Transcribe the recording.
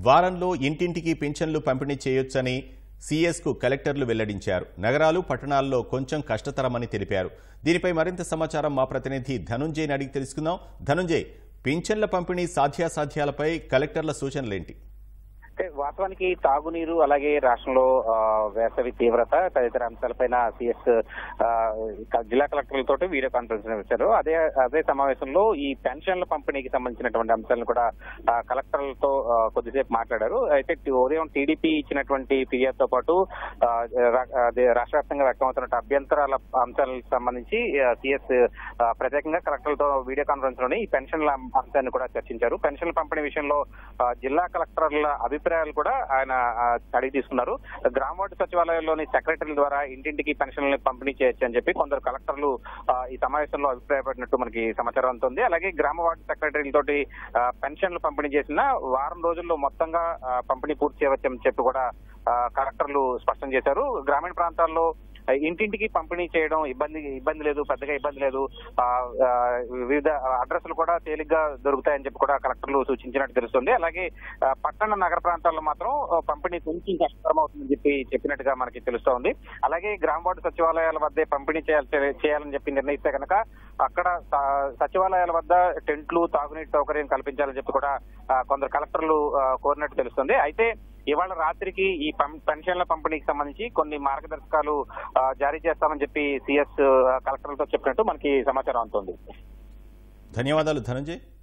వారంలో ఇంటింటికి పింఛన్లు పంపిణీ చేయొచ్చని సీఎస్కు కలెక్టర్లు వెల్లడించారు నగరాలు పట్టణాల్లో కొంచెం కష్టతరమని తెలిపారు దీనిపై మరింత సమాచారం మా ప్రతినిధి ధనుంజయ్ని అడిగి తెలుసుకుందాం ధనుంజయ్ పింఛన్ల పంపిణీ సాధ్యాసాధ్యాలపై కలెక్టర్ల సూచనలేంటి అంటే వాస్తవానికి తాగునీరు అలాగే రాష్ట్రంలో ఆ, వేసవి తీవ్రత తదితర అంశాలపైన సిఎస్ జిల్లా కలెక్టర్లతో వీడియో కాన్ఫరెన్స్ నిర్వహించారు అదే అదే సమావేశంలో ఈ పెన్షన్ల పంపిణీకి సంబంధించినటువంటి అంశాలను కూడా ఆ, కలెక్టర్లతో ఆ, కొద్దిసేపు మాట్లాడారు అయితే టి- ఉదయం టీడీపీ ఇచ్చినటువంటి ఫిర్యాదుతో పాటు ఆ, రా- అదే రాష్ట్ర వ్యాప్తంగా వ్యక్తమవుతున్న అభ్యంతరాల అంశాలకు సంబంధించి సిఎస్ ప్రత్యేకంగా కలెక్టర్లతో వీడియో కాన్ఫరెన్స్ లోని ఈ పెన్షన్ల అంశాన్ని కూడా చర్చించారు పెన్షన్ల పంపిణీ విషయంలో ఆ, జిల్లా కలెక్టర్ల అభిప్రాయాలు కూడా ఆయన ఆ, అడిగి తీసుకున్నారు గ్రామ వార్డు సచివాలయంలోని సెక్రటరీల ద్వారా ఇంటింటికి పెన్షన్లను పంపిణీ చేయొచ్చు అని చెప్పి కొందరు కలెక్టర్లు ఆ, ఈ సమావేశంలో అభిప్రాయపడినట్టు మనకి సమాచారం అందుతుంది అలాగే గ్రామ వార్డు సెక్రటరీలతోటి ఆ, పెన్షన్లు పంపిణీ చేసిన వారం రోజుల్లో మొత్తంగా ఆ, పంపిణీ పూర్తి చేయవచ్చని చెప్పి కూడా ఆ, కలెక్టర్లు స్పష్టం చేశారు గ్రామీణ ప్రాంతాల్లో ఆ, ఇంటింటికి పంపిణీ చేయడం ఇబ్బంది ఇబ్బంది లేదు పెద్దగా ఇబ్బంది లేదు ఆ, ఆ, వివిధ అడ్రస్లు కూడా తేలిగ్గా దొరుకుతాయని చెప్పి కూడా కలెక్టర్లు సూచించినట్టు తెలుస్తుంది అలాగే ఆ, పట్టణ నగర ప్రాంతాల్లో మాత్రం ఆ, పంపిణీ కొంచెం కష్టతరం అవుతుందని చెప్పి చెప్పినట్టుగా మనకి తెలుస్తోంది అలాగే గ్రామ వార్డు సచివాలయాల వద్దే పంపిణీ చేయాలి చేయాలని చెప్పి నిర్ణయిస్తే కనుక అక్కడ స- సచివాలయాల వద్ద టెంట్లు తాగునీటి సౌకర్యం కల్పించాలని చెప్పి కూడా ఆ, కొందరు కలెక్టర్లు ఆ, కోరినట్టు తెలుస్తుంది అయితే ఇవాళ రాత్రికి ఈ పం- పెన్షన్ల పంపిణీకి సంబంధించి కొన్ని మార్గదర్శకాలు ఆ, జారీ చేస్తామని చెప్పి సిఎస్ కలెక్టర్లతో చెప్పినట్టు మనకి సమాచారం అందుతుంది ధన్యవాదాలు ధనంజయ్